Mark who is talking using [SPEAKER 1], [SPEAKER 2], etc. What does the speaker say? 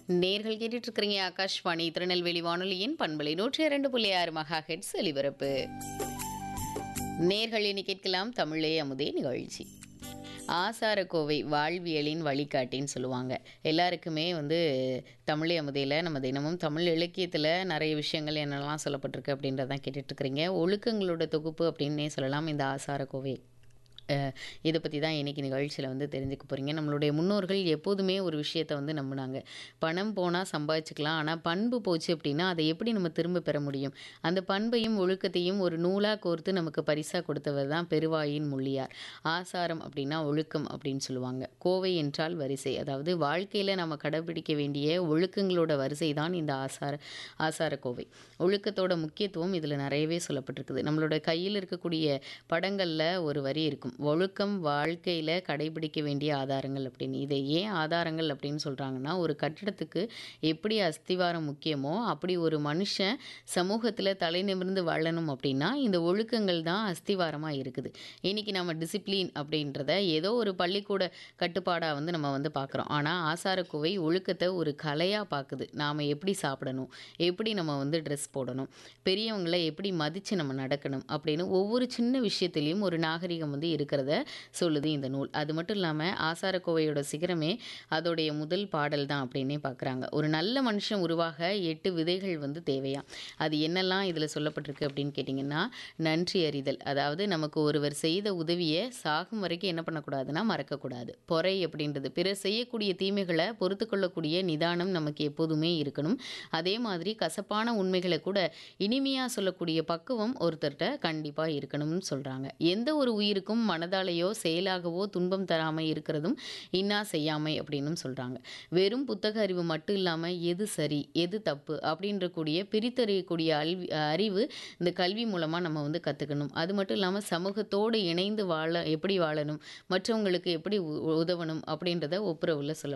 [SPEAKER 1] நேர்கள் கேட்டுட்டு இருக்கிறீங்க ஆகாஷ்வாணி திருநெல்வேலி வானொலியின் பண்பலை நூற்றி இரண்டு புள்ளி ஆறு மகா ஹெட்ஸ் ஒலிபரப்பு நேர்கள் இனி கேட்கலாம் தமிழே அமுதே நிகழ்ச்சி ஆசாரக்கோவை வாழ்வியலின் வழிகாட்டின்னு சொல்லுவாங்க எல்லாருக்குமே வந்து தமிழை அமுதையில் நம்ம தினமும் தமிழ் இலக்கியத்தில் நிறைய விஷயங்கள் என்னெல்லாம் சொல்லப்பட்டிருக்கு அப்படின்றதான் கேட்டுட்ருக்கிறீங்க ஒழுக்கங்களோட தொகுப்பு அப்படின்னே சொல்லலாம் இந்த ஆசாரக்கோவை அஹ் இதை பற்றி தான் இன்றைக்கி நிகழ்ச்சியில் வந்து தெரிஞ்சுக்க போகிறீங்க நம்மளுடைய முன்னோர்கள் எப்போதுமே ஒரு விஷயத்தை வந்து நம்பினாங்க பணம் போனால் சம்பாதிச்சுக்கலாம் ஆனால் பண்பு போச்சு அப்படின்னா அதை எப்படி நம்ம திரும்ப பெற முடியும் அந்த பண்பையும் ஒழுக்கத்தையும் ஒரு நூலாக கோர்த்து நமக்கு பரிசாக கொடுத்தவர் தான் பெருவாயின் முள்ளியார் ஆசாரம் அப்படின்னா ஒழுக்கம் அப்படின்னு சொல்லுவாங்க கோவை என்றால் வரிசை அதாவது வாழ்க்கையில் நம்ம கடைபிடிக்க வேண்டிய ஒழுக்கங்களோட வரிசை தான் இந்த ஆசார ஆசார கோவை ஒழுக்கத்தோட முக்கியத்துவம் இதில் நிறையவே சொல்லப்பட்டிருக்குது நம்மளோட கையில் இருக்கக்கூடிய படங்களில் ஒரு வரி இருக்கும் ஒழுக்கம் வாழ்க்கையில் கடைபிடிக்க வேண்டிய ஆதாரங்கள் அப்படின்னு இதை ஏன் ஆதாரங்கள் அப்படின்னு சொல்கிறாங்கன்னா ஒரு கட்டிடத்துக்கு எப்படி அஸ்திவாரம் முக்கியமோ அப்படி ஒரு மனுஷன் சமூகத்தில் தலை நிமிர்ந்து வாழணும் அப்படின்னா இந்த ஒழுக்கங்கள் தான் அஸ்திவாரமாக இருக்குது இன்றைக்கி நம்ம டிசிப்ளின் அப்படின்றத ஏதோ ஒரு பள்ளிக்கூட கட்டுப்பாடாக வந்து நம்ம வந்து பார்க்குறோம் ஆனால் ஆசாரக்குவை ஒழுக்கத்தை ஒரு கலையாக பார்க்குது நாம் எப்படி சாப்பிடணும் எப்படி நம்ம வந்து ட்ரெஸ் போடணும் பெரியவங்களை எப்படி மதித்து நம்ம நடக்கணும் அப்படின்னு ஒவ்வொரு சின்ன விஷயத்துலேயும் ஒரு நாகரிகம் வந்து இருக்கிறத சொல்லுது இந்த நூல் அது மட்டும் இல்லாமல் ஆசாரக்கோவையோட சிகரமே அதோடைய முதல் பாடல் தான் அப்படின்னே பார்க்குறாங்க ஒரு நல்ல மனுஷன் உருவாக எட்டு விதைகள் வந்து தேவையா அது என்னெல்லாம் இதில் சொல்லப்பட்டிருக்கு அப்படின்னு கேட்டிங்கன்னா நன்றி அறிதல் அதாவது நமக்கு ஒருவர் செய்த உதவியை சாகும் வரைக்கும் என்ன பண்ணக்கூடாதுன்னா மறக்கக்கூடாது பொறை அப்படின்றது பிறர் செய்யக்கூடிய தீமைகளை பொறுத்து கொள்ளக்கூடிய நிதானம் நமக்கு எப்போதுமே இருக்கணும் அதே மாதிரி கசப்பான உண்மைகளை கூட இனிமையாக சொல்லக்கூடிய பக்குவம் ஒருத்தர்கிட்ட கண்டிப்பாக இருக்கணும்னு சொல்கிறாங்க எந்த ஒரு உயிருக்கும் மனதாலேயோ செயலாகவோ துன்பம் தராமல் இருக்கிறதும் இன்னா செய்யாமை அப்படின்னும் சொல்கிறாங்க வெறும் புத்தக அறிவு மட்டும் இல்லாமல் எது சரி எது தப்பு அப்படின்ற கூடிய பிரித்தறியக்கூடிய அல்வி அறிவு இந்த கல்வி மூலமாக நம்ம வந்து கற்றுக்கணும் அது மட்டும் இல்லாமல் சமூகத்தோடு இணைந்து வாழ எப்படி வாழணும் மற்றவங்களுக்கு எப்படி உ- உதவணும் அப்படின்றத ஒப்புரவில் சொல்ல